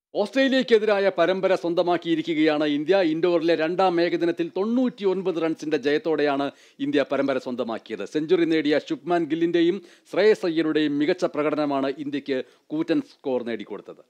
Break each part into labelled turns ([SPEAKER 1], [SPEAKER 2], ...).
[SPEAKER 1] ഓസ്ട്രേലിയക്കെതിരായ പരമ്പര സ്വന്തമാക്കിയിരിക്കുകയാണ് ഇന്ത്യ ഇൻഡോറിലെ രണ്ടാം ഏകദിനത്തിൽ തൊണ്ണൂറ്റി ഒൻപത് റൺസിന്റെ ജയത്തോടെയാണ് ഇന്ത്യ പരമ്പര സ്വന്തമാക്കിയത് സെഞ്ചുറി നേടിയ ശുഭ്മാൻ ഗില്ലിന്റെയും ശ്രേയസ് അയ്യരുടെയും മികച്ച പ്രകടനമാണ് ഇന്ത്യക്ക് കൂറ്റൻ സ്കോർ നേടിക്കൊടുത്തത്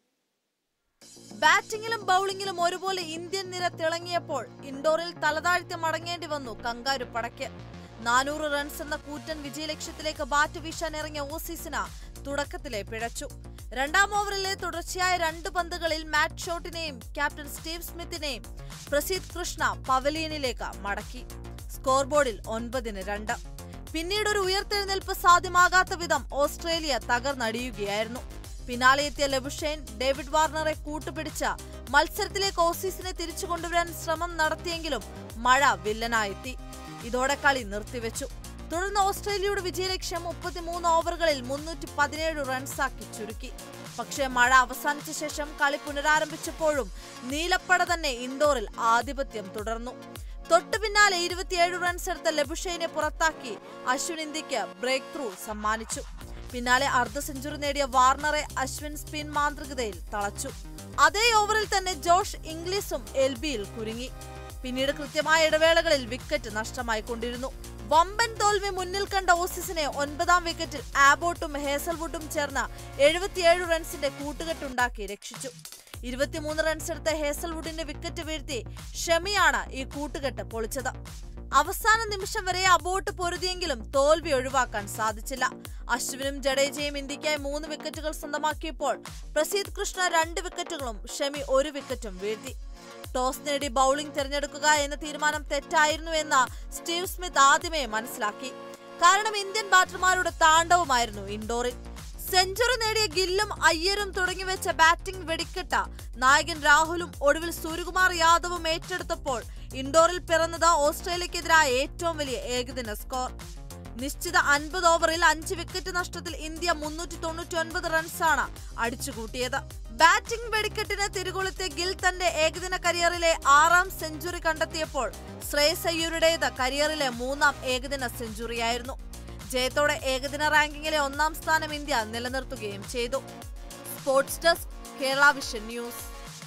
[SPEAKER 2] ബാറ്റിംഗിലും ബൌളിംഗിലും ഒരുപോലെ ഇന്ത്യൻ നിര തിളങ്ങിയപ്പോൾ ഇൻഡോറിൽ തലതാഴ്ത്തി മടങ്ങേണ്ടി വന്നു കങ്കാരു പടയ്ക്ക് നാനൂറ് റൺസ് എന്ന കൂറ്റൻ വിജയലക്ഷ്യത്തിലേക്ക് ബാറ്റ് വീശാൻ ഇറങ്ങിയ ഓസീസിന് തുടക്കത്തിലെ പിഴച്ചു രണ്ടാം ഓവറിലെ തുടർച്ചയായ രണ്ട് പന്തുകളിൽ മാറ്റ് ഷോട്ടിനെയും ക്യാപ്റ്റൻ സ്റ്റീവ് സ്മിത്തിനെയും പ്രസീദ് കൃഷ്ണ പവലിയനിലേക്ക് മടക്കി സ്കോർ ബോർഡിൽ ഒൻപതിന് രണ്ട് പിന്നീട് ഒരു ഉയർത്തെഴുന്നേൽപ്പ് സാധ്യമാകാത്ത വിധം ഓസ്ട്രേലിയ തകർന്നടിയുകയായിരുന്നു പിന്നാലെ എത്തിയ ലെബുഷൈൻ ഡേവിഡ് വാർണറെ കൂട്ടുപിടിച്ച മത്സരത്തിലേക്ക് ഓസീസിനെ തിരിച്ചു കൊണ്ടുവരാൻ ശ്രമം നടത്തിയെങ്കിലും മഴ വില്ലനായെത്തി ഇതോടെ കളി നിർത്തിവെച്ചു തുടർന്ന് ഓസ്ട്രേലിയയുടെ വിജയലക്ഷ്യം മുപ്പത്തിമൂന്ന് ഓവറുകളിൽ മുന്നൂറ്റി പതിനേഴ് റൺസാക്കി ചുരുക്കി പക്ഷേ മഴ അവസാനിച്ച ശേഷം കളി പുനരാരംഭിച്ചപ്പോഴും നീലപ്പട തന്നെ ഇൻഡോറിൽ ആധിപത്യം തുടർന്നു തൊട്ടു പിന്നാലെ ഇരുപത്തിയേഴ് റൺസ് എടുത്ത ലബുഷൈനെ പുറത്താക്കി അശ്വിൻ ഇന്ത്യക്ക് ബ്രേക്ക് ത്രൂ സമ്മാനിച്ചു പിന്നാലെ അർദ്ധ സെഞ്ചുറി നേടിയ വാർണറെ അശ്വിൻ സ്പിൻ മാന്ത്രികതയിൽ തളച്ചു അതേ ഓവറിൽ തന്നെ ജോഷ് ഇംഗ്ലീഷും എൽ ബിയിൽ കുരുങ്ങി പിന്നീട് കൃത്യമായ ഇടവേളകളിൽ വിക്കറ്റ് നഷ്ടമായിക്കൊണ്ടിരുന്നു വമ്പൻ തോൽവി മുന്നിൽ കണ്ട ഓസീസിനെ ഒൻപതാം വിക്കറ്റിൽ ആബോട്ടും ഹേസൽവുഡും ചേർന്ന എഴുപത്തിയേഴ് റൺസിന്റെ കൂട്ടുകെട്ടുണ്ടാക്കി രക്ഷിച്ചു ഇരുപത്തിമൂന്ന് റൺസ് എടുത്ത ഹേസൽവുഡിന്റെ വിക്കറ്റ് വീഴ്ത്തി ഷമിയാണ് ഈ കൂട്ടുകെട്ട് പൊളിച്ചത് അവസാന നിമിഷം വരെ അബോട്ട് പൊരുതിയെങ്കിലും തോൽവി ഒഴിവാക്കാൻ സാധിച്ചില്ല അശ്വിനും ജഡേജയും ഇന്ത്യക്കായി മൂന്ന് വിക്കറ്റുകൾ സ്വന്തമാക്കിയപ്പോൾ പ്രസീദ് കൃഷ്ണ രണ്ട് വിക്കറ്റുകളും ഷമി ഒരു വിക്കറ്റും വീഴ്ത്തി ടോസ് നേടി ബൌളിംഗ് തിരഞ്ഞെടുക്കുക എന്ന തീരുമാനം തെറ്റായിരുന്നു എന്ന് സ്റ്റീവ് സ്മിത്ത് ആദ്യമേ മനസ്സിലാക്കി കാരണം ഇന്ത്യൻ ബാറ്റർമാരുടെ താണ്ഡവമായിരുന്നു ഇൻഡോറിൽ സെഞ്ചുറി നേടിയ ഗില്ലും അയ്യരും തുടങ്ങി വെച്ച ബാറ്റിംഗ് വെടിക്കെട്ട നായകൻ രാഹുലും ഒടുവിൽ സൂര്യകുമാർ യാദവും ഏറ്റെടുത്തപ്പോൾ ഇൻഡോറിൽ പിറന്നത് ഓസ്ട്രേലിയക്കെതിരായ ഏറ്റവും വലിയ ഏകദിന സ്കോർ നിശ്ചിത അൻപത് ഓവറിൽ അഞ്ച് വിക്കറ്റ് നഷ്ടത്തിൽ ഇന്ത്യ മുന്നൂറ്റി തൊണ്ണൂറ്റി ഒൻപത് റൺസാണ് അടിച്ചുകൂട്ടിയത് ബാറ്റിംഗ് വെടിക്കെട്ടിന് തിരികൊളുത്തിയ ഗിൽ തന്റെ ഏകദിന കരിയറിലെ ആറാം സെഞ്ചുറി കണ്ടെത്തിയപ്പോൾ ശ്രേയസ് അയ്യരുടേത് കരിയറിലെ മൂന്നാം ഏകദിന സെഞ്ചുറിയായിരുന്നു ജയത്തോടെ ഏകദിന റാങ്കിങ്ങിലെ ഒന്നാം സ്ഥാനം ഇന്ത്യ നിലനിർത്തുകയും ചെയ്തു sports desk Kerala vision news